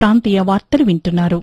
ప్రాంతీయ వార్తలు వింటున్నారు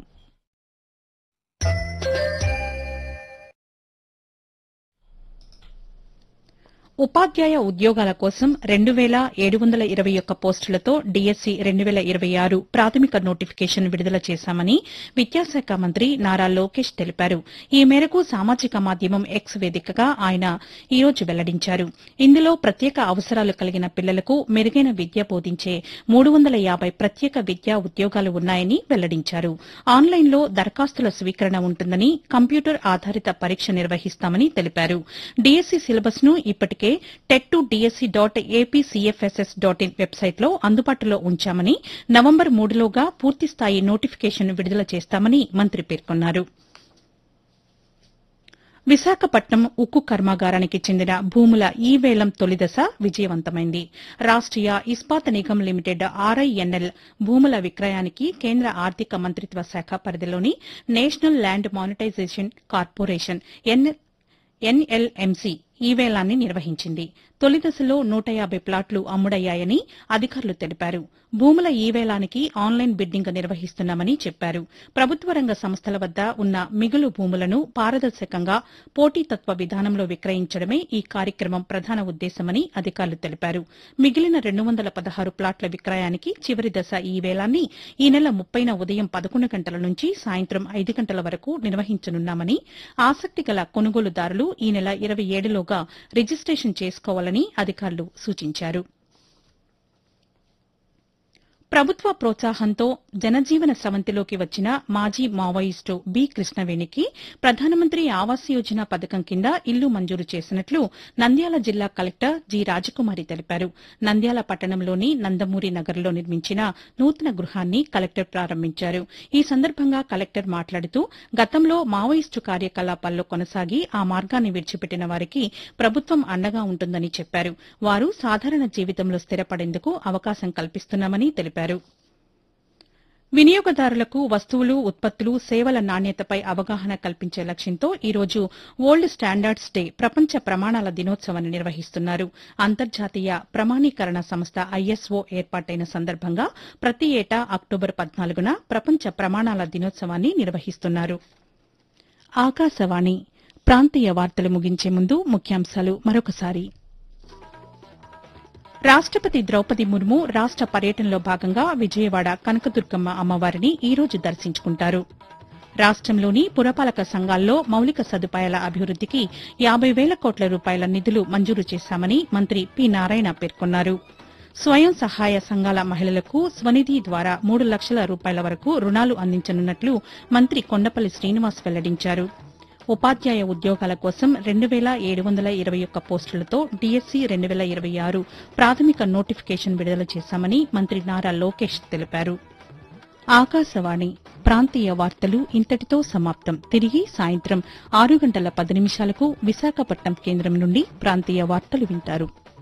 ఉపాధ్యాయ ఉద్యోగాల కోసం రెండు వేల ఏడు వందల ఇరవై ఒక్క పోస్టులతో డీఎస్సీ రెండు వేల ఇరవై ఆరు ప్రాథమిక నోటిఫికేషన్ విడుదల చేశామని విద్యాశాఖ మంత్రి నారా లోకేష్ తెలిపారు ఈ మేరకు సామాజిక మాధ్యమం ఎక్స్ వేదికగా ఆయన ఈ రోజు వెల్లడించారు ఇందులో ప్రత్యేక అవసరాలు కలిగిన పిల్లలకు మెరుగైన విద్య బోధించే మూడు వందల యాబై ప్రత్యేక విద్యా ఉద్యోగాలు ఉన్నాయని వెల్లడించారు ఆన్లైన్లో దరఖాస్తుల స్వీకరణ ఉంటుందని కంప్యూటర్ ఆధారిత పరీక్ష నిర్వహిస్తామని తెలిపారు డీఎస్సీ సిలబస్ ను ఇప్పటికే TET to DSC dot APCFSS dot in వెబ్సైట్లో అందుబాటులో ఉంచామని నవంబర్ మూడులోగా పూర్తిస్థాయి నోటిఫికేషన్ విడుదల చేస్తామని మంత్రి పేర్కొన్నారు విశాఖపట్నం ఉక్కు కర్మాగారానికి చెందిన భూముల ఈ వేలం తొలిదశ విజయవంతమైంది రాష్ట్రీయ ఇస్పాత్ నిగమ్ లిమిటెడ్ ఆర్ఐఎన్ఎల్ భూముల విక్రయానికి కేంద్ర ఆర్థిక మంత్రిత్వ శాఖ పరిధిలోని national land monetization corporation NLMC ఈ వేలాన్ని నిర్వహించింది తొలి దశలో నూట యాబై ప్లాట్లు అమ్ముడయ్యాయని అధికారులు తెలిపారు భూముల ఈ వేలానికి ఆన్లైన్ బిడ్డింగ్ నిర్వహిస్తున్నామని చెప్పారు ప్రభుత్వ రంగ సంస్థల వద్ద ఉన్న మిగులు భూములను పారదర్శకంగా పోటీతత్వ విధానంలో విక్రయించడమే ఈ కార్యక్రమం ప్రధాన ఉద్దేశమని అధికారులు తెలిపారు మిగిలిన రెండు వందల పదహారు ప్లాట్ల విక్రయానికి చివరి దశ ఈ వేలాన్ని ఈ నెల ముప్పైన ఉదయం పదకొండు గంటల నుంచి సాయంత్రం ఐదు గంటల వరకు నిర్వహించనున్నామని ఆసక్తి గల కొనుగోలుదారులు ఈ నెల ఇరవై ఏడులోగా రిజిస్టేషన్ చేసుకోవాలని అధికారులు సూచించారు ప్రభుత్వ ప్రోత్సాహంతో జనజీవన స్రవంతిలోకి వచ్చిన మాజీ మావోయిస్టు బి కృష్ణవేణికి ప్రధానమంత్రి ఆవాస్ యోజన పథకం కింద ఇల్లు మంజూరు చేసినట్లు నంద్యాల జిల్లా కలెక్టర్ జి రాజకుమారి తెలిపారు నంద్యాల పట్టణంలోని నందమూరి నగర్లో నిర్మించిన నూతన గృహాన్ని కలెక్టర్ ప్రారంభించారు ఈ సందర్భంగా కలెక్టర్ మాట్లాడుతూ గతంలో మావోయిస్టు కార్యకలాపాల్లో కొనసాగి ఆ మార్గాన్ని విడిచిపెట్టిన వారికి ప్రభుత్వం అండగా ఉంటుందని చెప్పారు వారు సాధారణ జీవితంలో స్థిరపడేందుకు అవకాశం కల్పిస్తున్నామని తెలిపారు వినియోగదారులకు వస్తువులు ఉత్పత్తులు సేవల నాణ్యతపై అవగాహన కల్పించే లక్ష్యంతో ఈ రోజు ఓల్డ్ స్టాండర్డ్స్ డే ప్రపంచ ప్రమాణాల దినోత్సవాన్ని నిర్వహిస్తున్నారు అంతర్జాతీయ ప్రమాణీకరణ సంస్థ ఐఎస్ఓ ఏర్పాటైన సందర్భంగా ప్రతి ఏటా అక్టోబర్ పద్నాలుగున ప్రపంచ ప్రమాణాల దినోత్సవాన్ని నిర్వహిస్తున్నారు ఆకాశవాణి ప్రాంతీయ వార్తలు ముగించే ముందు ముఖ్యాంశాలు మరొకసారి రాష్టపతి ద్రౌపది ముర్ము రాష్ట పర్యటనలో భాగంగా విజయవాడ కనకదుర్గమ్మ అమ్మవారిని ఈ రోజు దర్శించుకుంటారు రాష్టంలోని పురపాలక సంఘాల్లో మౌలిక సదుపాయాల అభివృద్దికి యాబై వేల కోట్ల రూపాయల నిధులు మంజూరు చేశామని మంత్రి పి నారాయణ పేర్కొన్నారు స్వయం సహాయ సంఘాల మహిళలకు స్వనిధి ద్వారా మూడు లక్షల రూపాయల వరకు రుణాలు అందించనున్నట్లు మంత్రి కొండపల్లి శ్రీనివాస్ వెల్లడించారు ఉపాధ్యాయ ఉద్యోగాల కోసం రెండు వేల ఏడు వందల ఇరవై ఒక్క పోస్టులతో డీఎస్సీ రెండు వేల ఇరవై ఆరు ప్రాథమిక నోటిఫికేషన్ విడుదల చేశామని మంత్రి నారా లోకేష్ తెలిపారు ఆకాశవాణి ప్రాంతీయ వార్తలు ఇంతటితో సమాప్తం తిరిగి సాయంత్రం ఆరు గంటల పది నిమిషాలకు విశాఖపట్నం కేంద్రం నుండి ప్రాంతీయ వార్తలు వింటారు